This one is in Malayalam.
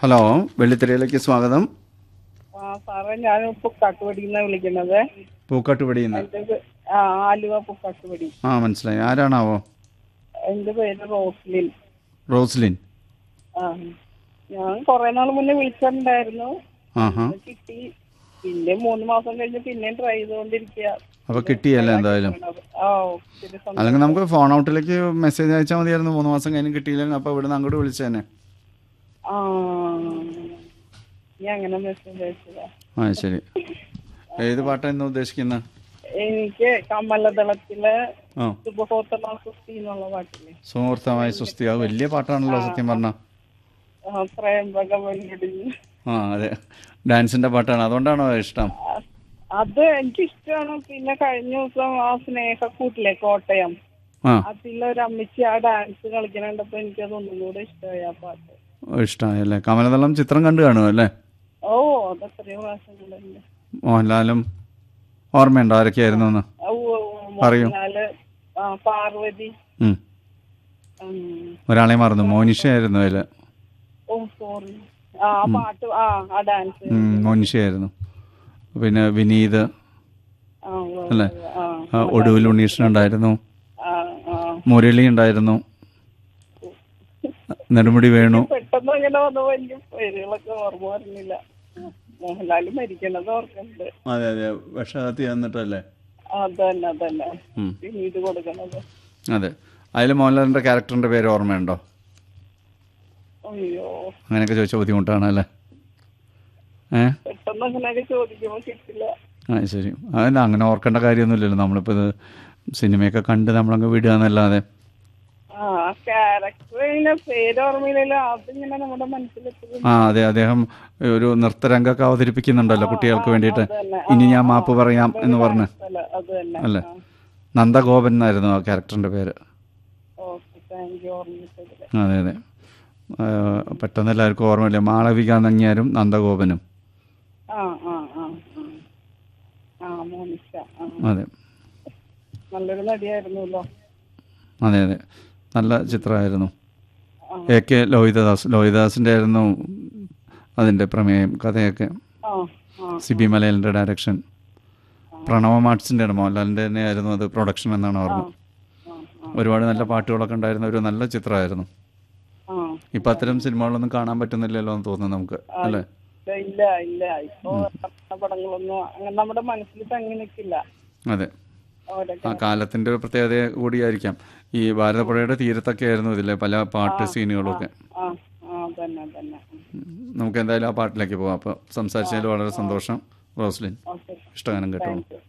ഹലോ വെള്ളിത്തിരയിലേക്ക് സ്വാഗതം ആ സാറേ ഞാൻ പുക്കാട്ടുപടി എന്നാ വിളിക്കുന്നത് പൂക്കാട്ടുപടിയിൽ നിന്ന് എന്റെ പേ- ആ ആലുവ പുക്കാട്ടുപടി ആ മനസ്സിലായി ആരാണാവോ എന്റെ പേര് റോസ്ലിൻ റോസ്ലിൻ ആ ഞാൻ കുറെ നാൾ മുന്നേ വിളിച്ചിട്ടുണ്ടായിരുന്നു ആഹാ അത് കിട്ടി പിന്നെ മൂന്ന് മാസം കഴിഞ്ഞ് പിന്നെയും ട്രൈ ചെയ്തുകൊണ്ടിരിക്കുക അപ്പോൾ കിട്ടിയല്ലേ എന്തായാലും ആ ഒത്തിരി സന്തോഷം. അല്ലെങ്കിൽ നമുക്ക് ഫോൺ ഔട്ടിലേക്ക് മെസ്സേജ് അയച്ചാൽ മതിയായിരുന്നു മൂന്ന് മാസം കഴിഞ്ഞ് കിട്ടിയില്ലെങ്കിൽ അപ്പോൾ ഇവിടുന്ന് അങ്ങോട്ട് വിളിച്ചേനെ ആ ഞാൻ അങ്ങനെ മെസ്സേജ് അയച്ചതാ ആ ശരി ഏത് പാട്ടായിരുന്നു ഉദ്ദേശിക്കുന്നത് എനിക്ക് കമലദളത്തിലെ ആ സുബഹോത്തമ സുസ്തി എന്നുള്ള പാട്ടില്ലേ സുഹൃത്തമായ സുസ്തി അത് വലിയ പാട്ടാണല്ലോ സത്യം പറഞ്ഞാൽ ആ, ത്രയംബക വെല്ലുടിഞ്ഞ് ആ അതെ ഡാൻസിൻ്റെ പാട്ടാണ് അതുകൊണ്ടാണോ ഇഷ്ടം അത് എനിക്കിഷ്ടമാണ് പിന്നെ കഴിഞ്ഞ ദിവസം ആ സ്നേഹക്കൂട്ടിലെ കോട്ടയം ആ അതിലൊരു അമ്മച്ചി ആ ഡാൻസ് കളിക്കണണ്ടപ്പോ എനിക്കത് ഒന്നും കൂടെ ഇഷ്ടമായി ആ പാട്ട് ഇഷ്ടമായല്ലേ കമലതളം ചിത്രം കണ്ടു കാണുമോ അല്ലേ ഓ അത് എത്രയോ പ്രാവശ്യങ്ങളുണ്ട് മോഹൻലാലും ഓർമ്മയുണ്ടോ ആരൊക്കെയായിരുന്നു എന്ന് ഔ, ഔ, പറയൂ. മോഹൻലാല് ആ പാർവതി ഉം. ഉം. ഒരാളെ മറന്നു മോനിഷയായിരുന്നു അതിൽ ഓ സോറി ആ ആ പാട്ട് ആ ആ ഡാൻസ് മോനിഷയായിരുന്നു പിന്നെ വിനീത് ആ ഉവ്വ് അല്ലേ? ഉവ്വ്. ആ ആ, ഒടുവിൽ ഉണ്ണീഷൻ ഉണ്ടായിരുന്നു ആ ആ മുരളി ഉണ്ടായിരുന്നു നെടുമുടി വേണു പെട്ടെന്ന് ഇങ്ങനെ വന്നപ്പോ എനിക്ക് പേരുകളൊക്കെ ഓർമ്മ വരുന്നില്ല മോഹൻലാല് മരിക്കണത് ഓർക്കുന്നുണ്ട് അതെ അതെ വിഷകത്തി എന്നിട്ടല്ലേ അതന്നെ അതന്നെ ഉം. പിന്നീട് കൊടുക്കണത് അതെ അതിൽ മോഹൻലാലിൻ്റെ ക്യാരക്ടറിൻ്റെ പേര് ഓർമ്മയുണ്ടോ അയ്യോ അങ്ങനെയൊക്കെ ചോദിച്ച ബുദ്ധിമുട്ടാണ് അല്ലേ ഏ പെട്ടെന്ന് അങ്ങനെയൊക്കെ ചോദിക്കുമ്പോ കിട്ടില്ല ആ ശരി അതല്ല അങ്ങനെ ഓർക്കേണ്ട കാര്യമൊന്നുമില്ലല്ലോ നമ്മളിപ്പോൾ ഇത് സിനിമയൊക്കെ കണ്ട് നമ്മളങ്ങ് വിടുക എന്നല്ലാതെ ആ ക്യാരക്ടറിന്റെ പേര് ഓർമ്മയില്ലല്ലോ അതിങ്ങനെ നമ്മുടെ മനസ്സിലെത്തും ആ അതെ അദ്ദേഹം ഒരു നൃത്തരംഗമൊക്കെ അവതരിപ്പിക്കുന്നുണ്ടല്ലോ കുട്ടികൾക്ക് വേണ്ടിയിട്ട് അതന്നെ. ഇനി ഞാൻ മാപ്പ് പറയാം എന്ന് പറഞ്ഞ് അല്ല അത് തന്നെ അല്ലേ നന്ദഗോപൻ എന്നായിരുന്നു ആ ക്യാരക്ടറിൻ്റെ പേര് ഓക്കെ താങ്ക് യു ഓർമ്മിച്ചതില് അതെ അതെ ആ, പെട്ടെന്ന് എല്ലാവർക്കും ഓർമ്മയില്ല മാളവിക നങ്ങിയാരും നന്ദഗോപനും ആ ആ ആ ആ. ആ മോനിഷ ആ അതെ നല്ലൊരു നടിയായിരുന്നല്ലോ അതെ അതെ നല്ല ചിത്രമായിരുന്നു എ കെ ലോഹിതദാസ് ലോഹിതദാസിൻ്റെ ആയിരുന്നു അതിൻ്റെ പ്രമേയം കഥയൊക്കെ ആ ആ സിബി മലയാലിൻ്റെ ഡയറക്ഷൻ പ്രണവ മാർട്സിൻ്റെ ആണ് മോഹൻലാലിൻ്റെ തന്നെ ആയിരുന്നു അത് പ്രൊഡക്ഷൻ എന്നാണ് ഓർമ്മ ആ ആ ഒരുപാട് നല്ല പാട്ടുകളൊക്കെ ഉണ്ടായിരുന്ന ഒരു നല്ല ചിത്രമായിരുന്നു ആ ഇപ്പം അത്തരം സിനിമകളൊന്നും കാണാൻ പറ്റുന്നില്ലല്ലോ എന്ന് തോന്നുന്നു നമുക്ക് അല്ലേ ഇല്ല, ഇല്ല ഇല്ല ഇപ്പൊ ഇറങ്ങുന്ന പടങ്ങളൊന്നും അങ്ങനെ നമ്മുടെ മനസ്സിൽ തങ്ങി നിൽക്കില്ല അതെ അവരൊക്കെ ആ കാലത്തിൻ്റെ ഒരു പ്രത്യേകത കൂടിയായിരിക്കാം ഈ ഭാരതപ്പുഴയുടെ തീരത്തൊക്കെ ആയിരുന്നു ഇതിലെ പല പാട്ട് സീനുകളൊക്കെ ആ ആ തന്നെ തന്നെ നമുക്ക് എന്തായാലും ആ പാട്ടിലേക്ക് പോകാം അപ്പോൾ സംസാരിച്ചതിൽ വളരെ സന്തോഷം റോസ്ലിൻ ഓക്കെ ഇഷ്ടഗാനം കേട്ടോ താങ്ക് യു